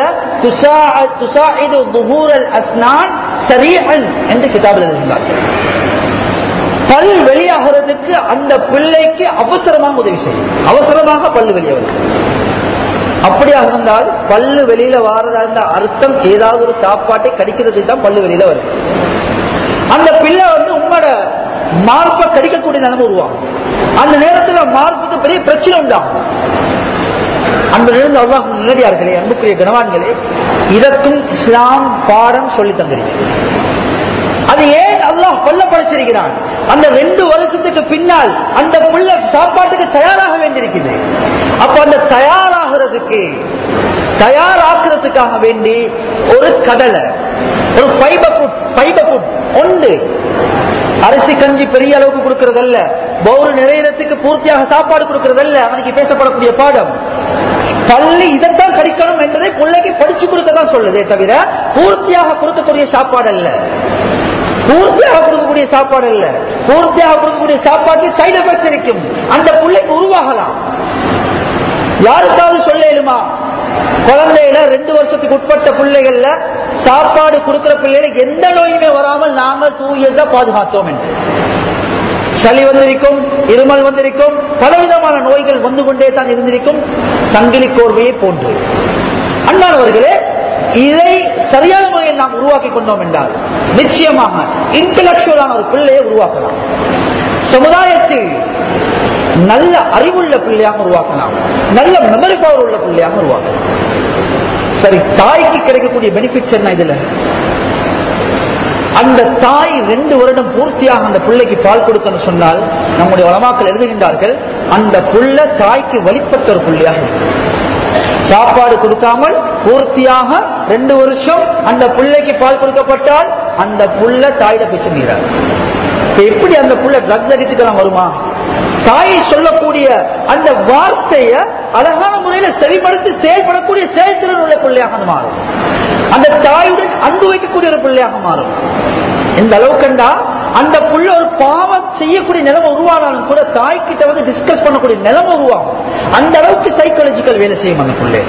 என்று கிதாபில் இருந்தார்கள் பல் வெளியாகிறதுக்கு அந்த பிள்ளைக்கு அவசரமாக உதவி செய்யும் அவசரமாக பல்லு வெளியே வரும் அப்படியாக இருந்தால் பல்லு வெளியில வாரதா இருந்த அர்த்தம் ஏதாவது ஒரு சாப்பாட்டை கடிக்கிறதுக்கு தான் பல்லு வெளியில வருது அந்த பிள்ளை வந்து உங்களோட மார்பை கடிக்கக்கூடிய நிலைமை உருவாகும் அந்த நேரத்தில் மார்புக்கு பெரிய பிரச்சனை உண்டாகும் அன்பிலிருந்து அல்லாஹ் நிலடியார்களே அன்புக்குரிய கனவான்களே இதற்கும் இஸ்லாம் பாடம் சொல்லி தந்திருக்கிறது அது ஏன் அல்லாஹ் கொல்ல படிச்சிருக்கிறான் அந்த ரெண்டு வருஷத்துக்கு பின்னால் அந்த புள்ள சாப்பாட்டுக்கு தயாராக வேண்டியிருக்குது அப்ப அந்த தயாராகிறதுக்கு தயாராக்குறதுக்காக வேண்டி ஒரு கடலை ஒரு ஃபைபர் ஃபுட் ஃபைபர் ஃபுட் ஒன்று அரிசி கஞ்சி பெரிய அளவுக்கு கொடுக்கறதல்ல பௌரு நிறையறதுக்கு பூர்த்தியாக சாப்பாடு கொடுக்கறதல்ல அவனுக்கு பேசப்படக்கூடிய பாடம் பள்ளி இதைத்தான் கடிக்கணும் என்பதை பிள்ளைக்கு படிச்சு கொடுக்க தான் சொல்லுதே தவிர பூர்த்தியாக கொடுக்கக்கூடிய சாப்பாடு அல்ல பூர்த்தியாக கொடுக்கக்கூடிய சாப்பாடு அல்ல பூர்த்தியாக கொடுக்கக்கூடிய சாப்பாட்டுக்கு சைடு எஃபெக்ட்ஸ் இருக்கும் அந்த பிள்ளைக்கு உருவாகலாம் யாருக்காவது சொல்ல இயலுமா குழந்தையில ரெண்டு வருஷத்துக்கு உட்பட்ட பிள்ளைகள்ல சாப்பாடு கொடுக்கிற பிள்ளைகளுக்கு எந்த நோயுமே வராமல் நாங்கள் டூ இயர்ஸ் தான் பாதுகாத்தோம் என்று சளி வந்திருக்கும் இருமல் வந்திருக்கும் பலவிதமான நோய்கள் வந்து கொண்டே தான் இருந்திருக்கும் சங்கிலி கோர்வையை போன்று அன்பானவர்களே இதை சரியான முறையில் நாம் உருவாக்கி கொண்டோம் என்றால் நிச்சயமாக இன்டலக்சுவலான ஒரு பிள்ளையை உருவாக்கலாம் சமுதாயத்தில் நல்ல அறிவுள்ள பிள்ளையாக உருவாக்கலாம் நல்ல மெமரி பவர் உள்ள பிள்ளையாக உருவாக்கலாம் சரி தாய்க்கு கிடைக்கக்கூடிய பெனிஃபிட்ஸ் என்ன இதுல அந்த தாய் ரெண்டு வருடம் பூர்த்தியாக அந்த பிள்ளைக்கு பால் கொடுக்கணும் சொன்னால் நம்முடைய உலமாக்கள் எழுதுகின்றார்கள் அந்த புள்ள தாய்க்கு வழிபட்ட ஒரு புள்ளியாக இருக்கும் சாப்பாடு கொடுக்காமல் பூர்த்தியாக ரெண்டு வருஷம் அந்த பிள்ளைக்கு பால் கொடுக்கப்பட்டால் அந்த புள்ள தாயிட பிச்சு மீறார் எப்படி அந்த புள்ள ட்ரக்ஸ் அடித்துக்கலாம் வருமா தாய் சொல்லக்கூடிய அந்த வார்த்தைய அழகான முறையில செவிப்படுத்தி செயல்படக்கூடிய செயல்திறன் உள்ள பிள்ளையாக மாறும் அந்த தாயுடன் அன்பு வைக்கக்கூடிய ஒரு பிள்ளையாக மாறும் இந்த அளவுக்குண்டா அந்த புள்ள ஒரு பாவம் செய்யக்கூடிய நிலைமை உருவானாலும் கூட தாய் கிட்ட வந்து டிஸ்கஸ் பண்ணக்கூடிய நிலைமை உருவாகும் அந்த அளவுக்கு சைக்காலஜிக்கல் வேலை செய்யும் அந்த பிள்ளை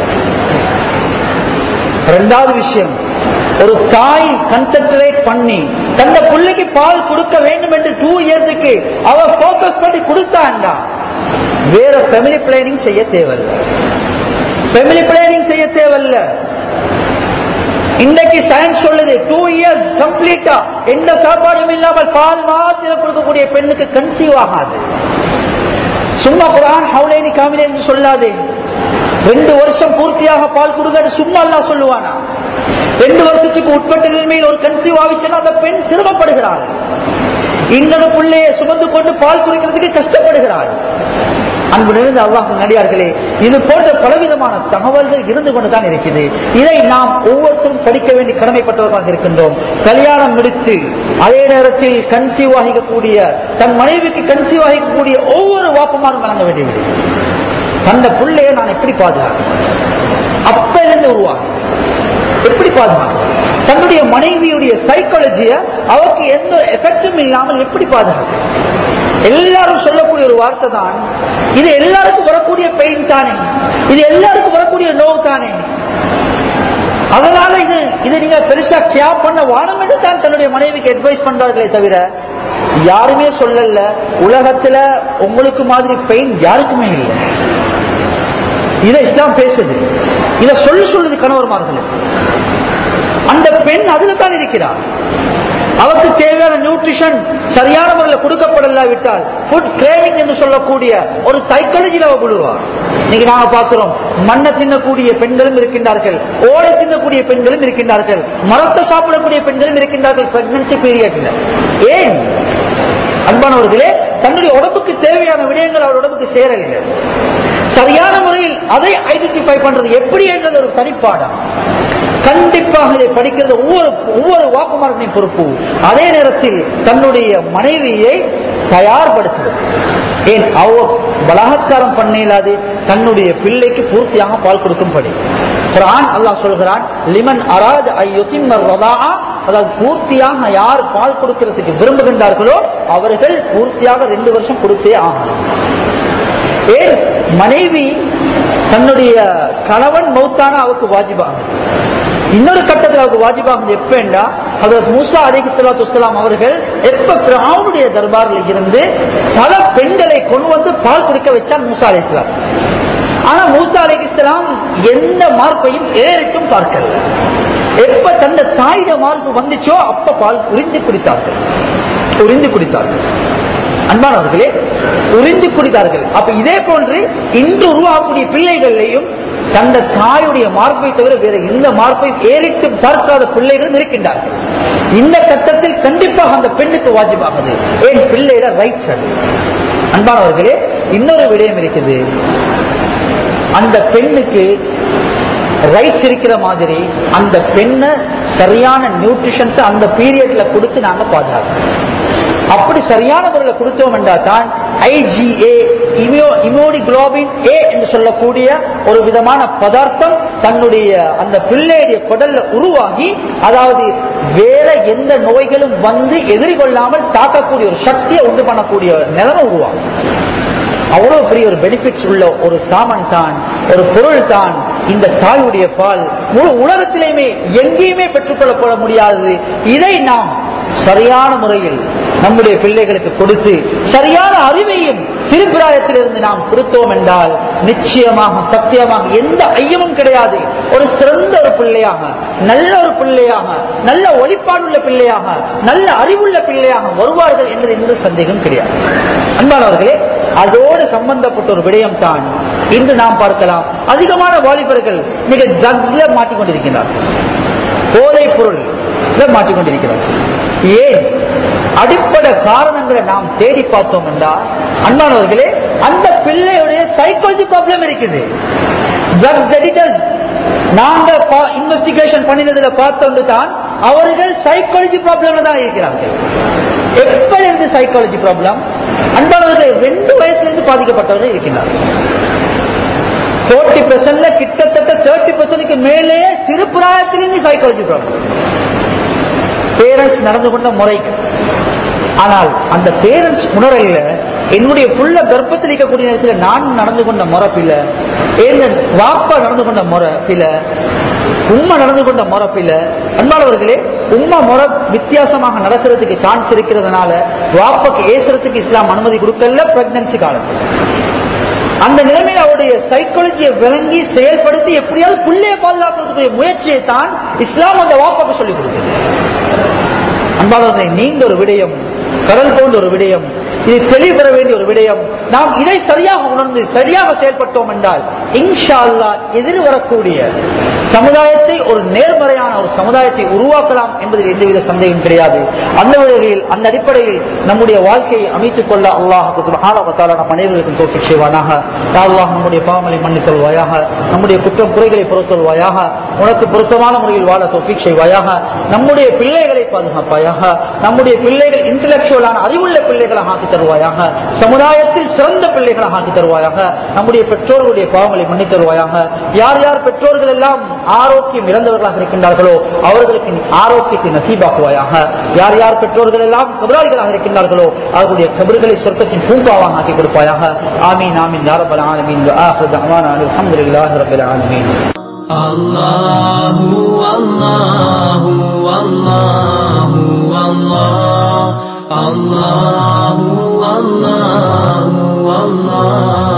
ரெண்டாவது விஷயம் ஒரு தாய் கன்சென்ட்ரேட் பண்ணி தந்த பிள்ளைக்கு பால் கொடுக்க வேண்டும் என்று டூ இயர்ஸுக்கு அவ போக்கஸ் பண்ணி கொடுத்தாண்டா வேற ஃபேமிலி பிளானிங் செய்ய தேவையில்லை ஃபேமிலி பிளானிங் செய்ய தேவையில்லை இன்னைக்கு சயின்ஸ் சொல்லுது டூ இயர்ஸ் கம்ப்ளீட்டா எந்த சாப்பாடும் இல்லாமல் பால் மாத்திரம் கொடுக்கக்கூடிய பெண்ணுக்கு கன்சீவ் ஆகாது சும்மா குரான் ஹவுலேனி காமிலே என்று சொல்லாதே ரெண்டு வருஷம் பூர்த்தியாக பால் கொடுங்க சும்மா அல்லா சொல்லுவானா ரெண்டு வருஷத்துக்கு உட்பட்ட நிலைமையில் ஒரு கன்சீவ் ஆகிச்சுன்னா அந்த பெண் சிரமப்படுகிறாள் இன்னொரு பிள்ளையை சுமந்து கொண்டு பால் குடிக்கிறதுக்கு கஷ்டப்படுகிறாள் அன்பு நிறைந்த அல்லாஹ் நடிகார்களே இது போன்ற பலவிதமான தகவல்கள் இருந்து கொண்டுதான் இருக்குது இதை நாம் ஒவ்வொருத்தரும் படிக்க வேண்டிய கடமைப்பட்டவர்களாக இருக்கின்றோம் கல்யாணம் முடித்து அதே நேரத்தில் கன்சீவ் ஆகிக்கக்கூடிய தன் மனைவிக்கு கன்சீவ் ஆகிக்கக்கூடிய ஒவ்வொரு வாப்பமாரும் வழங்க வேண்டியது அந்த பிள்ளையை நான் எப்படி பாதுகாக்கிறேன் அப்பையிலிருந்து உருவாகும் எப்படி பாதுகாக்கும் தன்னுடைய மனைவியுடைய சைக்காலஜிய அவருக்கு எந்த எஃபெக்டும் இல்லாமல் எப்படி பாதுகாக்கும் எல்லாரும் சொல்லக்கூடிய ஒரு வார்த்தை தான் இது எல்லாருக்கும் வரக்கூடிய பெயின் தானே இது எல்லாருக்கும் வரக்கூடிய நோவு தானே அதனால இது இதை நீங்க பெருசா கியா பண்ண வானம் என்று தான் தன்னுடைய மனைவிக்கு அட்வைஸ் பண்றார்களே தவிர யாருமே சொல்லல உலகத்துல உங்களுக்கு மாதிரி பெயின் யாருக்குமே இல்லை இதை இஸ்லாம் பேசுது இத சொல்லு சொல்லுது கணவர்மார்கள் அந்த பெண் அதுல தான் இருக்கிறார் அவருக்கு தேவையான நியூட்ரிஷன் சரியான முறையில் கொடுக்கப்படலாவிட்டால் ஃபுட் கிரேவிங் என்று சொல்லக்கூடிய ஒரு சைக்காலஜியில் அவ விழுவார் இன்னைக்கு நாங்க பார்க்கிறோம் மண்ணை தின்னக்கூடிய பெண்களும் இருக்கின்றார்கள் ஓலை தின்னக்கூடிய பெண்களும் இருக்கின்றார்கள் மரத்தை சாப்பிடக்கூடிய பெண்களும் இருக்கின்றார்கள் பிரெக்னன்சி பீரியட்ல ஏன் அன்பானவர்களே தன்னுடைய உடம்புக்கு தேவையான விடயங்கள் அவர் உடம்புக்கு சேரவில்லை சரியான முறையில் அதை ஐடென்டிஃபை பண்றது எப்படி என்றது ஒரு தனிப்பாடம் கண்டிப்பாக இதை படிக்கிறது ஒவ்வொரு ஒவ்வொரு வாக்குமாரத்தின் பொறுப்பு அதே நேரத்தில் தன்னுடைய மனைவியை தயார்படுத்துவது ஏன் அவ பலாத்காரம் பண்ண இயலாது தன்னுடைய பிள்ளைக்கு பூர்த்தியாக பால் கொடுக்கும்படி குரான் அல்லாஹ் சொல்கிறான் லிமன் அராத் அதாவது பூர்த்தியாக யார் பால் கொடுக்கிறதுக்கு விரும்புகின்றார்களோ அவர்கள் பூர்த்தியாக ரெண்டு வருஷம் கொடுத்தே ஆகணும் ஏன் மனைவி தன்னுடைய கணவன் மௌத்தான அவருக்கு வாஜிபாகும் இன்னொரு கட்டத்தில் அவருக்கு வாஜிபாகும் எப்பண்டா ஹதரத் மூசா அலிஹி சலாத்து வலாம் அவர்கள் எப்ப பிராவுடைய தர்பாரில் இருந்து பல பெண்களை கொண்டு வந்து பால் குடிக்க வச்சான் மூசா அலி இஸ்லாம் ஆனா மூசா அலி இஸ்லாம் எந்த மார்பையும் ஏறிட்டும் பார்க்கல எப்ப தந்த தாயிட மார்பு வந்துச்சோ அப்ப பால் உறிந்து குடித்தார்கள் உறிந்து குடித்தார்கள் அன்பானவர்களே உறிந்து குடித்தார்கள் அப்ப இதே போன்று இன்று உருவாகக்கூடிய பிள்ளைகளையும் தந்த தாயுடைய மார்பை தவிர வேற எந்த மார்பை ஏறிட்டு பார்க்காத பிள்ளைகளும் இருக்கின்றார்கள் இந்த கட்டத்தில் கண்டிப்பாக அந்த பெண்ணுக்கு வாஜிபாகுது ஏன் பிள்ளையிட ரைட்ஸ் அது அன்பானவர்களே இன்னொரு விடயம் இருக்குது அந்த பெண்ணுக்கு ரைட்ஸ் இருக்கிற மாதிரி அந்த பெண்ணை சரியான நியூட்ரிஷன்ஸ் அந்த பீரியட்ல கொடுத்து நாங்க பாதுகாக்கணும் அப்படி சரியான முறையில் கொடுத்தோம் என்றால் தான் ஐஜிஏ இமோடிகுளோபின் ஏ என்று சொல்லக்கூடிய ஒரு விதமான பதார்த்தம் தன்னுடைய அந்த பிள்ளையுடைய குடல்ல உருவாகி அதாவது வேற எந்த நோய்களும் வந்து எதிர்கொள்ளாமல் தாக்கக்கூடிய ஒரு சக்தியை உண்டு பண்ணக்கூடிய நிலைமை உருவாகும் அவ்வளவு பெரிய ஒரு பெனிஃபிட்ஸ் உள்ள ஒரு சாமன் தான் ஒரு பொருள் தான் இந்த தாயுடைய பால் முழு உலகத்திலேயுமே எங்கேயுமே பெற்றுக்கொள்ளப்பட முடியாதது இதை நாம் சரியான முறையில் நம்முடைய பிள்ளைகளுக்கு கொடுத்து சரியான அறிவையும் சிறுபிராயத்திலிருந்து நாம் கொடுத்தோம் என்றால் நிச்சயமாக சத்தியமாக எந்த ஐயமும் கிடையாது ஒரு சிறந்த ஒரு பிள்ளையாக நல்ல ஒரு பிள்ளையாக நல்ல ஒளிப்பாடுள்ள பிள்ளையாக நல்ல அறிவுள்ள பிள்ளையாக வருவார்கள் என்பது எந்த சந்தேகம் கிடையாது அன்பானவர்களே அதோடு சம்பந்தப்பட்ட ஒரு விடயம் தான் இன்று நாம் பார்க்கலாம் அதிகமான வாலிபர்கள் மிக ட்ரக்ஸ்ல மாட்டிக்கொண்டிருக்கிறார்கள் போதைப் பொருள் மாட்டிக்கொண்டிருக்கிறார்கள் ஏன் அடிப்படை காரணங்களை நாம் தேடி பார்த்தோம் என்றால் அன்பானவர்களே அந்த பிள்ளையுடைய சைக்காலஜி ப்ராப்ளம் இருக்குது ட்ரக்ஸ் எடிட்டர்ஸ் நாங்க இன்வெஸ்டிகேஷன் பண்ணினதுல பார்த்தோம் தான் அவர்கள் சைக்காலஜி ப்ராப்ளம்ல தான் இருக்கிறார்கள் எப்ப இருந்து சைக்காலஜி ப்ராப்ளம் அன்பானவர்கள் ரெண்டு வயசுல இருந்து பாதிக்கப்பட்டவர்கள் இருக்கிறார்கள் போர்ட்டி பெர்சன்ட்ல கிட்டத்தட்ட தேர்ட்டி பெர்சன்ட்க்கு மேலே சிறு பிராயத்திலிருந்து சைக்காலஜி ப்ராப்ளம் பேரண்ட்ஸ் நடந்து கொண்ட முறைக்கு ஆனால் அந்த பேரண்ட்ஸ் உணரல என்னுடைய புள்ள கர்ப்பத்தில் இருக்கக்கூடிய நேரத்தில் நான் நடந்து கொண்ட முறை பில வாப்பா நடந்து கொண்ட முறை பில உண்மை நடந்து கொண்ட முறை பில அன்பானவர்களே உண்மை முறை வித்தியாசமாக நடக்கிறதுக்கு சான்ஸ் இருக்கிறதுனால வாப்பாக்கு ஏசுறதுக்கு இஸ்லாம் அனுமதி கொடுக்கல பிரெக்னன்சி காலத்தில் அந்த நிலைமையில் அவருடைய சைக்காலஜியை விளங்கி செயல்படுத்தி எப்படியாவது புள்ளைய பாதுகாக்கிறதுக்குரிய முயற்சியை தான் இஸ்லாம் அந்த வாப்பாக்கு சொல்லிக் கொடுக்குது அன்பாளர்களை நீண்ட ஒரு விடயம் கடல் போன்ற ஒரு விடயம் இது தெளிவு பெற வேண்டிய ஒரு விடயம் நாம் இதை சரியாக உணர்ந்து சரியாக செயல்பட்டோம் என்றால் இன்ஷா அல்லா எதிர்வரக்கூடிய சமுதாயத்தை ஒரு நேர்மறையான ஒரு சமுதாயத்தை உருவாக்கலாம் என்பதில் எந்தவித சந்தேகம் கிடையாது அந்த வகையில் அந்த அடிப்படையில் நம்முடைய வாழ்க்கையை அமைத்துக் கொள்ள அல்லாஹ் நம் அனைவருக்கும் தோற்று செய்வானாக அல்லாஹ் நம்முடைய பாவங்களை மன்னித்தல்வாயாக நம்முடைய குற்றம் குறைகளை பொறுத்தல்வாயாக உனக்கு பொருத்தமான முறையில் வாழ தோஃபிக் செய்வாயாக நம்முடைய பிள்ளைகளை பாதுகாப்பாயாக நம்முடைய பிள்ளைகள் இன்டலெக்சுவலான அறிவுள்ள பிள்ளைகளாக ஆக்கி தருவாயாக சமுதாயத்தில் சிறந்த பிள்ளைகளாக ஆக்கி தருவாயாக நம்முடைய பெற்றோர்களுடைய பாவங்களை மன்னித் தருவாயாக யார் யார் பெற்றோர்கள் எல்லாம் ஆரோக்கியம் இழந்தவர்களாக இருக்கின்றார்களோ அவர்களுக்கு நீ ஆரோக்கியத்தை நசீபாக்குவாயாக யார் யார் பெற்றோர்கள் எல்லாம் கபராளிகளாக இருக்கின்றார்களோ அவர்களுடைய கபர்களை சொர்க்கத்தின் பூங்காவாக ஆக்கி கொடுப்பாயாக ஆமீன் ஆமீன் யாரபல் ஆலமீன் ஆஹிர் தஅவானா அல்ஹம்துலில்லாஹி ரப்பில் ஆலமீன் الله والله والله والله الله والله والله